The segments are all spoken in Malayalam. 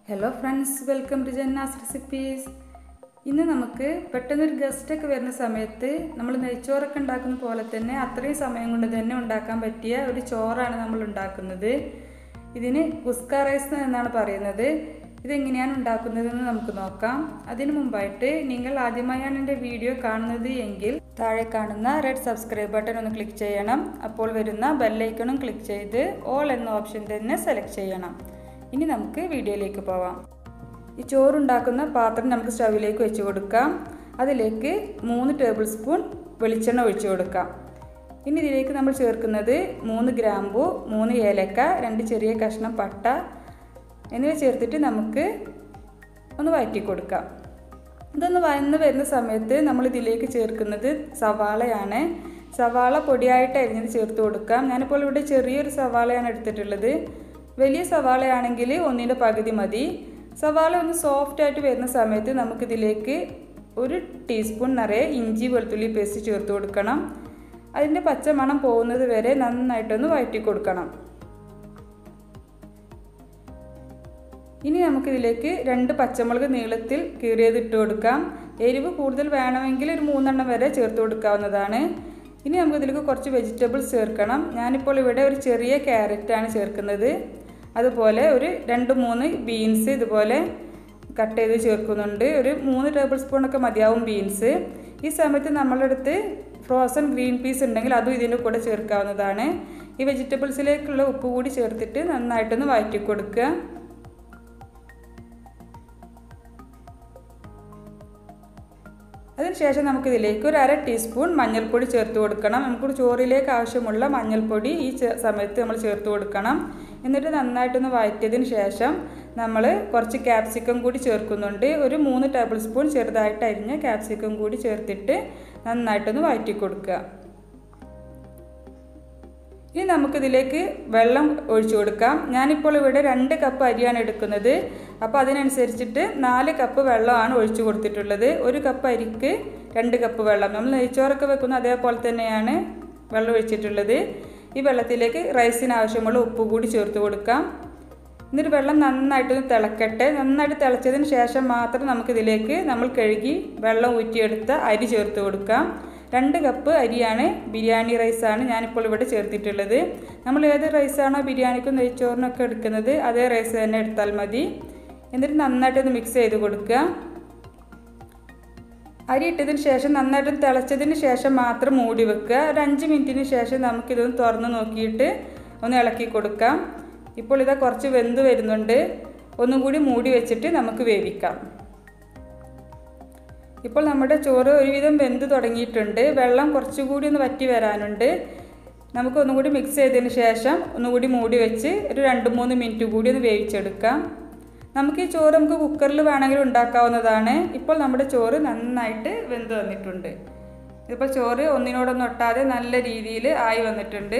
hello friends welcome to Janna's recipes ഇന്ന് നമുക്ക് പെട്ടെന്നൊരു ഗസ്റ്റൊക്കെ വരുന്ന സമയത്ത് നമ്മൾ നെയ്ച്ചോറൊക്കെ ഉണ്ടാക്കുന്ന പോലെ തന്നെ അത്രയും സമയം കൊണ്ട് തന്നെ ഉണ്ടാക്കാൻ പറ്റിയ ഒരു ചോറാണ് നമ്മൾ ഉണ്ടാക്കുന്നത് ഇതിന് കുസ്ക റൈസ് എന്നാണ് പറയുന്നത് ഇതെങ്ങനെയാണ് ഉണ്ടാക്കുന്നതെന്ന് നമുക്ക് നോക്കാം അതിനു മുമ്പായിട്ട് നിങ്ങൾ ആദ്യമായാണ് എൻ്റെ വീഡിയോ കാണുന്നത് എങ്കിൽ താഴെ കാണുന്ന റെഡ് സബ്സ്ക്രൈബ് ബട്ടൺ ഒന്ന് ക്ലിക്ക് ചെയ്യണം അപ്പോൾ വരുന്ന ബെല്ലൈക്കണും ക്ലിക്ക് ചെയ്ത് ഓൾ എന്ന ഓപ്ഷൻ തന്നെ സെലക്ട് ചെയ്യണം ഇനി നമുക്ക് വീഡിയോയിലേക്ക് പോവാം ഈ ചോറുണ്ടാക്കുന്ന പാത്രം നമുക്ക് സ്റ്റൗവിലേക്ക് വെച്ച് കൊടുക്കാം അതിലേക്ക് മൂന്ന് ടേബിൾ സ്പൂൺ വെളിച്ചെണ്ണ ഒഴിച്ചു കൊടുക്കാം ഇനി ഇതിലേക്ക് നമ്മൾ ചേർക്കുന്നത് മൂന്ന് ഗ്രാമ്പു മൂന്ന് ഏലക്ക രണ്ട് ചെറിയ കഷ്ണം പട്ട എന്നിവ ചേർത്തിട്ട് നമുക്ക് ഒന്ന് വഴറ്റി കൊടുക്കാം ഇതൊന്ന് വഴന്ന് വരുന്ന സമയത്ത് നമ്മൾ ഇതിലേക്ക് ചേർക്കുന്നത് സവാളയാണ് സവാള പൊടിയായിട്ട് അരിഞ്ഞത് ചേർത്ത് കൊടുക്കാം ഞാനിപ്പോൾ ഇവിടെ ചെറിയൊരു സവാളയാണ് എടുത്തിട്ടുള്ളത് വലിയ സവാളയാണെങ്കിൽ ഒന്നിൻ്റെ പകുതി മതി സവാള ഒന്ന് സോഫ്റ്റ് ആയിട്ട് വരുന്ന സമയത്ത് നമുക്കിതിലേക്ക് ഒരു ടീസ്പൂൺ നിറയെ ഇഞ്ചി വെളുത്തുള്ളി പേസ്റ്റ് ചേർത്ത് കൊടുക്കണം അതിൻ്റെ പച്ചമണം പോകുന്നത് വരെ നന്നായിട്ടൊന്ന് വഴറ്റി കൊടുക്കണം ഇനി നമുക്കിതിലേക്ക് രണ്ട് പച്ചമുളക് നീളത്തിൽ കീറിയത് ഇട്ട് കൊടുക്കാം എരിവ് കൂടുതൽ വേണമെങ്കിൽ ഒരു മൂന്നെണ്ണം വരെ ചേർത്ത് കൊടുക്കാവുന്നതാണ് ഇനി നമുക്കിതിലേക്ക് കുറച്ച് വെജിറ്റബിൾസ് ചേർക്കണം ഞാനിപ്പോൾ ഇവിടെ ഒരു ചെറിയ ക്യാരറ്റാണ് ചേർക്കുന്നത് അതുപോലെ ഒരു രണ്ട് മൂന്ന് ബീൻസ് ഇതുപോലെ കട്ട് ചെയ്ത് ചേർക്കുന്നുണ്ട് ഒരു മൂന്ന് ടേബിൾ സ്പൂണൊക്കെ മതിയാവും ബീൻസ് ഈ സമയത്ത് നമ്മളടുത്ത് ഫ്രോസൺ ഗ്രീൻ പീസ് ഉണ്ടെങ്കിൽ അതും ഇതിൻ്റെ കൂടെ ചേർക്കാവുന്നതാണ് ഈ വെജിറ്റബിൾസിലേക്കുള്ള ഉപ്പ് കൂടി ചേർത്തിട്ട് നന്നായിട്ടൊന്ന് വഴറ്റി കൊടുക്കുക അതിനുശേഷം നമുക്കിതിലേക്ക് ഒരു അര ടീസ്പൂൺ മഞ്ഞൾപ്പൊടി ചേർത്ത് കൊടുക്കണം നമുക്ക് ചോറിലേക്ക് ആവശ്യമുള്ള മഞ്ഞൾപ്പൊടി ഈ സമയത്ത് നമ്മൾ ചേർത്ത് കൊടുക്കണം എന്നിട്ട് നന്നായിട്ടൊന്ന് വഴറ്റിയതിന് ശേഷം നമ്മൾ കുറച്ച് ക്യാപ്സിക്കം കൂടി ചേർക്കുന്നുണ്ട് ഒരു മൂന്ന് ടേബിൾ സ്പൂൺ ചെറുതായിട്ട് അരിഞ്ഞ ക്യാപ്സിക്കം കൂടി ചേർത്തിട്ട് നന്നായിട്ടൊന്ന് വഴറ്റി കൊടുക്കുക ഇനി നമുക്കിതിലേക്ക് വെള്ളം ഒഴിച്ചു കൊടുക്കാം ഞാനിപ്പോൾ ഇവിടെ രണ്ട് കപ്പ് അരിയാണ് എടുക്കുന്നത് അപ്പോൾ അതിനനുസരിച്ചിട്ട് നാല് കപ്പ് വെള്ളമാണ് ഒഴിച്ചു കൊടുത്തിട്ടുള്ളത് ഒരു കപ്പ് അരിക്ക് രണ്ട് കപ്പ് വെള്ളം നമ്മൾ നെയ്ച്ചോറൊക്കെ വെക്കുന്ന അതേപോലെ തന്നെയാണ് വെള്ളം ഒഴിച്ചിട്ടുള്ളത് ഈ വെള്ളത്തിലേക്ക് റൈസിന് ആവശ്യമുള്ള ഉപ്പ് കൂടി ചേർത്ത് കൊടുക്കാം എന്നിട്ട് വെള്ളം നന്നായിട്ടൊന്ന് തിളക്കട്ടെ നന്നായിട്ട് തിളച്ചതിന് ശേഷം മാത്രം നമുക്കിതിലേക്ക് നമ്മൾ കഴുകി വെള്ളം ഊറ്റിയെടുത്ത അരി ചേർത്ത് കൊടുക്കാം രണ്ട് കപ്പ് അരിയാണ് ബിരിയാണി റൈസാണ് ഞാനിപ്പോൾ ഇവിടെ ചേർത്തിട്ടുള്ളത് നമ്മൾ ഏത് റൈസാണോ ബിരിയാണിക്കും നെയ്ച്ചോറിനൊക്കെ എടുക്കുന്നത് അതേ റൈസ് തന്നെ എടുത്താൽ മതി എന്നിട്ട് നന്നായിട്ടൊന്ന് മിക്സ് ചെയ്ത് കൊടുക്കുക അരി ഇട്ടതിന് ശേഷം നന്നായിട്ട് തിളച്ചതിന് ശേഷം മാത്രം മൂടി വെക്കുക ഒരു അഞ്ച് മിനിറ്റിന് ശേഷം നമുക്കിതൊന്ന് തുറന്ന് നോക്കിയിട്ട് ഒന്ന് ഇളക്കി കൊടുക്കാം ഇപ്പോൾ ഇതാ കുറച്ച് വെന്ത് വരുന്നുണ്ട് ഒന്നും കൂടി മൂടി വെച്ചിട്ട് നമുക്ക് വേവിക്കാം ഇപ്പോൾ നമ്മുടെ ചോറ് ഒരുവിധം വെന്ത് തുടങ്ങിയിട്ടുണ്ട് വെള്ളം കുറച്ചുകൂടി ഒന്ന് വറ്റി വരാനുണ്ട് നമുക്ക് ഒന്നും കൂടി മിക്സ് ചെയ്തതിന് ശേഷം ഒന്നുകൂടി മൂടി വെച്ച് ഒരു രണ്ട് മൂന്ന് മിനിറ്റ് കൂടി ഒന്ന് വേവിച്ചെടുക്കാം നമുക്ക് ഈ ചോറ് നമുക്ക് കുക്കറിൽ വേണമെങ്കിൽ ഉണ്ടാക്കാവുന്നതാണ് ഇപ്പോൾ നമ്മുടെ ചോറ് നന്നായിട്ട് വെന്ത് വന്നിട്ടുണ്ട് ഇതിപ്പോൾ ചോറ് ഒന്നിനോടൊന്നും ഒട്ടാതെ നല്ല രീതിയിൽ ആയി വന്നിട്ടുണ്ട്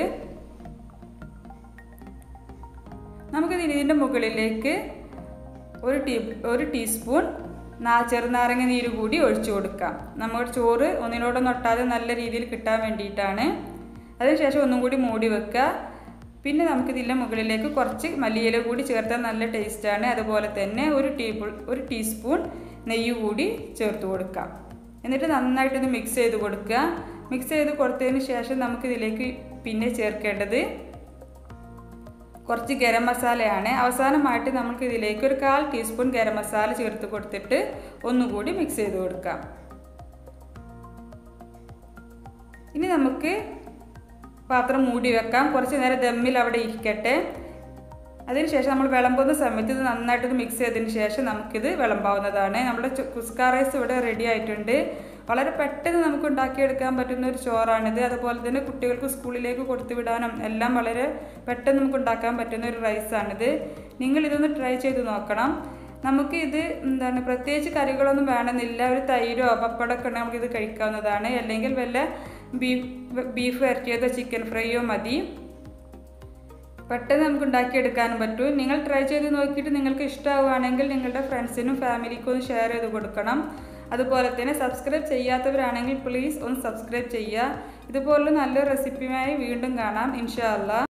നമുക്ക് ഇതിൻ്റെ മുകളിലേക്ക് ഒരു ടീ ഒരു ടീസ്പൂൺ നാ ചെറുനാരങ്ങ നീര് കൂടി ഒഴിച്ചു കൊടുക്കാം നമ്മുടെ ചോറ് ഒന്നിനോടൊന്നും ഒട്ടാതെ നല്ല രീതിയിൽ കിട്ടാൻ വേണ്ടിയിട്ടാണ് അതിനുശേഷം ഒന്നും കൂടി മൂടി വെക്കുക പിന്നെ നമുക്കിതിൻ്റെ മുകളിലേക്ക് കുറച്ച് മല്ലിയില കൂടി ചേർത്താൽ നല്ല ടേസ്റ്റാണ് അതുപോലെ തന്നെ ഒരു ടീബിൾ ഒരു ടീസ്പൂൺ നെയ്യ് കൂടി ചേർത്ത് കൊടുക്കാം എന്നിട്ട് നന്നായിട്ടൊന്ന് മിക്സ് ചെയ്ത് കൊടുക്കുക മിക്സ് ചെയ്ത് കൊടുത്തതിന് ശേഷം നമുക്കിതിലേക്ക് പിന്നെ ചേർക്കേണ്ടത് കുറച്ച് ഗരം മസാലയാണ് അവസാനമായിട്ട് നമുക്ക് ഇതിലേക്ക് ഒരു കാൽ ടീസ്പൂൺ ഗരം മസാല ചേർത്ത് കൊടുത്തിട്ട് ഒന്നുകൂടി മിക്സ് ചെയ്ത് കൊടുക്കാം ഇനി നമുക്ക് പാത്രം മൂടി വെക്കാം കുറച്ച് നേരം ദമ്മിൽ അവിടെ ഇരിക്കട്ടെ അതിനുശേഷം നമ്മൾ വിളമ്പുന്ന സമയത്ത് ഇത് നന്നായിട്ട് മിക്സ് ചെയ്തതിന് ശേഷം നമുക്കിത് വിളമ്പാവുന്നതാണ് നമ്മുടെ കുസ്ക റൈസ് ഇവിടെ റെഡി ആയിട്ടുണ്ട് വളരെ പെട്ടെന്ന് നമുക്ക് ഉണ്ടാക്കിയെടുക്കാൻ പറ്റുന്ന ഒരു ചോറാണിത് അതുപോലെ തന്നെ കുട്ടികൾക്ക് സ്കൂളിലേക്ക് കൊടുത്തു വിടാനും എല്ലാം വളരെ പെട്ടെന്ന് നമുക്ക് ഉണ്ടാക്കാൻ പറ്റുന്ന ഒരു റൈസാണിത് നിങ്ങൾ ഇതൊന്ന് ട്രൈ ചെയ്ത് നോക്കണം നമുക്ക് ഇത് എന്താണ് പ്രത്യേകിച്ച് കറികളൊന്നും വേണമെന്നില്ല ഒരു തൈരോ പപ്പടമൊക്കെ ഉണ്ടെങ്കിൽ നമുക്കിത് കഴിക്കാവുന്നതാണ് അല്ലെങ്കിൽ വല്ല ബീഫ് ബീഫ് വരട്ടിയതോ ചിക്കൻ ഫ്രൈയോ മതി പെട്ടെന്ന് നമുക്ക് ഉണ്ടാക്കിയെടുക്കാനും പറ്റും നിങ്ങൾ ട്രൈ ചെയ്ത് നോക്കിയിട്ട് നിങ്ങൾക്ക് ഇഷ്ടമാവുകയാണെങ്കിൽ നിങ്ങളുടെ ഫ്രണ്ട്സിനും ഫാമിലിക്കും ഒന്ന് ഷെയർ ചെയ്ത് കൊടുക്കണം അതുപോലെ തന്നെ സബ്സ്ക്രൈബ് ചെയ്യാത്തവരാണെങ്കിൽ പ്ലീസ് ഒന്ന് സബ്സ്ക്രൈബ് ചെയ്യുക ഇതുപോലുള്ള നല്ല റെസിപ്പിയുമായി വീണ്ടും കാണാം ഇൻഷാ അല്ലാ